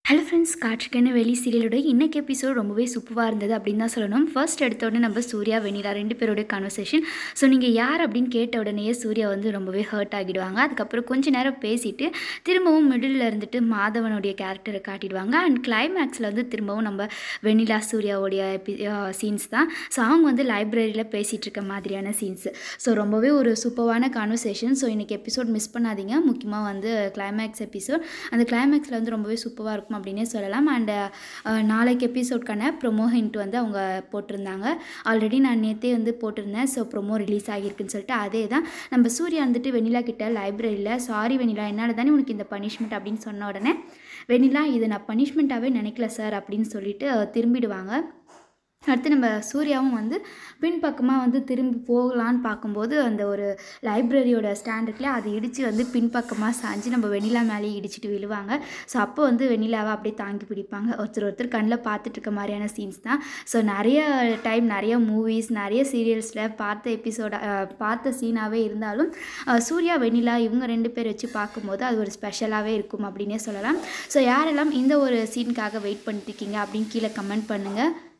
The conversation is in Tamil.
ஹலோ ஃப்ரெண்ட்ஸ் காற்றுக்கென வெளி சீரியலோட இன்னைக்கு எபிசோட் ரொம்பவே சூப்பராக இருந்தது அப்படின்னு தான் சொல்லணும் ஃபர்ஸ்ட் எடுத்த உடனே நம்ம சூர்யா வெண்ணிலா ரெண்டு பேரோட கான்வர்சேஷன் ஸோ நீங்கள் யார் அப்படின்னு கேட்ட உடனேயே சூர்யா வந்து ரொம்பவே ஹர்ட் ஆகிடுவாங்க அதுக்கப்புறம் கொஞ்ச நேரம் பேசிட்டு திரும்பவும் மிடில் இருந்துட்டு மாதவனுடைய கேரக்டரை காட்டிடுவாங்க அண்ட் கிளைமேக்ஸில் வந்து திரும்பவும் நம்ம வெண்ணிலா சூர்யாவுடைய எபி சீன்ஸ் தான் ஸோ அவங்க வந்து லைப்ரரியில் பேசிகிட்டு இருக்க மாதிரியான சீன்ஸ் ஸோ ரொம்பவே ஒரு சூப்பரான கான்வர்சேஷன் ஸோ இன்றைக்கி எபிசோட் மிஸ் பண்ணாதீங்க முக்கியமாக வந்து கிளைமேக்ஸ் எபிசோட் அந்த கிளைமேக்ஸில் வந்து ரொம்பவே சூப்பராக இருக்கும் அப்படின்னே சொல்லலாம் அண்ட் நாளைக்கு எபிசோட்கான ப்ரொமோ ஹிண்ட் வந்து அவங்க போட்டிருந்தாங்க ஆல்ரெடி நான் நேற்றே வந்து போட்டிருந்தேன் ஸோ ப்ரொமோ ரிலீஸ் ஆகியிருக்குன்னு சொல்லிட்டு அதே தான் நம்ம சூர்யா வந்துட்டு வெண்ணிலா கிட்ட லைப்ரரியில் சாரி வெண்ணிலா என்னால் தானே உனக்கு இந்த பனிஷ்மெண்ட் அப்படின்னு சொன்ன உடனே வெண்ணிலா இது நான் பனிஷ்மெண்ட்டாகவே நினைக்கல சார் அப்படின்னு சொல்லிட்டு அஹ், திரும்பிடுவாங்க அடுத்து நம்ம சூர்யாவும் வந்து பின்பக்கமாக வந்து திரும்பி போகலான்னு பார்க்கும்போது அந்த ஒரு லைப்ரரியோட ஸ்டாண்ட் இருக்குல்ல அதை இடித்து வந்து பின்பக்கமாக சாஞ்சு நம்ம வெண்ணிலா மேலேயே இடிச்சிட்டு விழுவாங்க ஸோ அப்போ வந்து வெண்ணிலாவை அப்படியே தாங்கி பிடிப்பாங்க ஒருத்தர் ஒருத்தர் கண்ணில் பார்த்துட்டு இருக்க மாதிரியான சீன்ஸ் தான் ஸோ நிறைய டைம் நிறைய மூவிஸ் நிறைய சீரியல்ஸில் பார்த்த எபிசோட பார்த்த சீனாகவே இருந்தாலும் அஹ், சூர்யா வெண்ணிலா இவங்க ரெண்டு பேர் வச்சு பார்க்கும்போது அது ஒரு ஸ்பெஷலாகவே இருக்கும் அப்படின்னே சொல்லலாம் ஸோ யாரெல்லாம் இந்த ஒரு சீனுக்காக வெயிட் பண்ணிட்டு இருக்கீங்க அப்படின்னு கீழே கமெண்ட் பண்ணுங்கள்